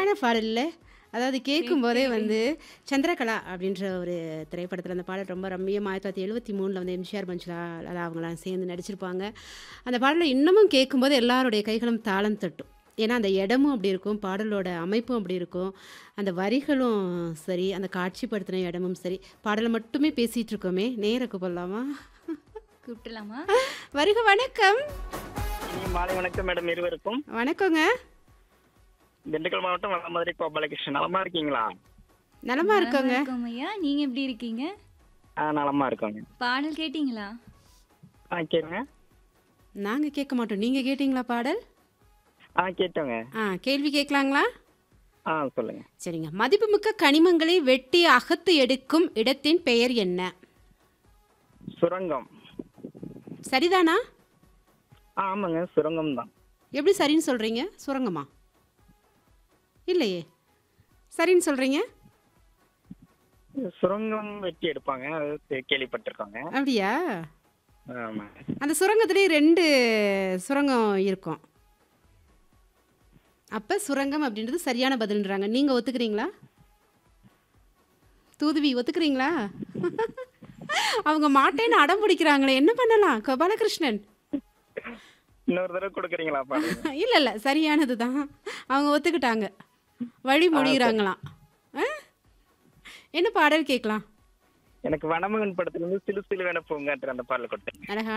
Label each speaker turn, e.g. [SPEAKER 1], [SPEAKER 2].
[SPEAKER 1] அழகான பாடல்ல அதாவது கேட்கும்போதே வந்து சந்திரகலா அப்படின்ற ஒரு திரைப்படத்தில் அந்த பாடல் ரொம்ப ரம்மியம் ஆயிரத்தி தொள்ளாயிரத்தி எழுபத்தி மூணில் வந்து எம்ஜிஆர் மஞ்சுளா அதாவது அவங்களாம் சேர்ந்து நடிச்சிருப்பாங்க அந்த பாடலை இன்னமும் கேட்கும்போது எல்லாருடைய கைகளும் தாளம் தட்டும் ஏன்னா அந்த இடமும் அப்படி இருக்கும் பாடலோட அமைப்பும் அப்படி இருக்கும் அந்த வரிகளும் சரி அந்த காட்சிப்படுத்தின இடமும் சரி பாடலை மட்டுமே பேசிகிட்டு இருக்கோமே நேர கூப்பிடலாமா
[SPEAKER 2] கூப்பிடலாமா
[SPEAKER 1] வருக வணக்கம்
[SPEAKER 3] இனி மாலை வணக்கம் மேடம் இருவருக்கும்
[SPEAKER 1] வணக்கங்க
[SPEAKER 3] திண்டுக்கல் மாவட்டம் வடமதுரை கோபாலகிருஷ்ணன் நலமா இருக்கீங்களா
[SPEAKER 1] நலமா இருக்கோங்க
[SPEAKER 2] வணக்கம் ஐயா நீங்க எப்படி இருக்கீங்க
[SPEAKER 3] ஆ நலமா இருக்கோங்க
[SPEAKER 2] பாடல் கேட்டீங்களா
[SPEAKER 3] ஆ கேளுங்க
[SPEAKER 1] நாங்கள் கேட்க மாட்டோம் நீங்கள் கேட்டிங்களா பாடல்
[SPEAKER 3] ஆ கேட்டோங்க
[SPEAKER 1] ஆ கேள்வி கேட்கலாங்களா
[SPEAKER 3] ஆ சொல்லுங்க
[SPEAKER 1] சரிங்க மதிப்புமிக்க கனிமங்களை வெட்டி அகத்து எடுக்கும் இடத்தின் பெயர் என்ன
[SPEAKER 3] சுரங்கம்
[SPEAKER 1] சரிதானா
[SPEAKER 3] ஆ ஆமாங்க சுரங்கம் தான்
[SPEAKER 1] எப்படி சரின்னு சொல்கிறீங்க சுரங்கமா இல்லையே சரின்னு சொல்கிறீங்க
[SPEAKER 3] சுரங்கம் வெட்டி எடுப்பாங்க அது கே- கேள்விப்பட்டிருக்கோங்க
[SPEAKER 1] அப்படியா
[SPEAKER 3] ஆமா
[SPEAKER 1] அந்த சுரங்கத்துலேயே ரெண்டு சுரங்கம் இருக்கும் அப்போ சுரங்கம் அப்படின்றது சரியான பதில்ன்றாங்க நீங்கள் ஒத்துக்கிறீங்களா தூதுவி ஒத்துக்கிறீங்களா அவங்க மாட்டேன்னு அடம் பிடிக்கிறாங்களே என்ன பண்ணலாம் கோபாலகிருஷ்ணன்
[SPEAKER 3] இன்னொரு தடவை கொடுக்குறீங்களா பாருங்க
[SPEAKER 1] இல்லை இல்லை சரியானது தான் அவங்க ஒத்துக்கிட்டாங்க வழி மொழிகிறாங்களாம் ஆ? என்ன பாடல் கேட்கலாம்
[SPEAKER 3] எனக்கு வனமகன் படத்துல இருந்து சிலு சிலுவென பூங்காற்று அந்த பாடல் கொடுத்தேன்
[SPEAKER 1] அழகா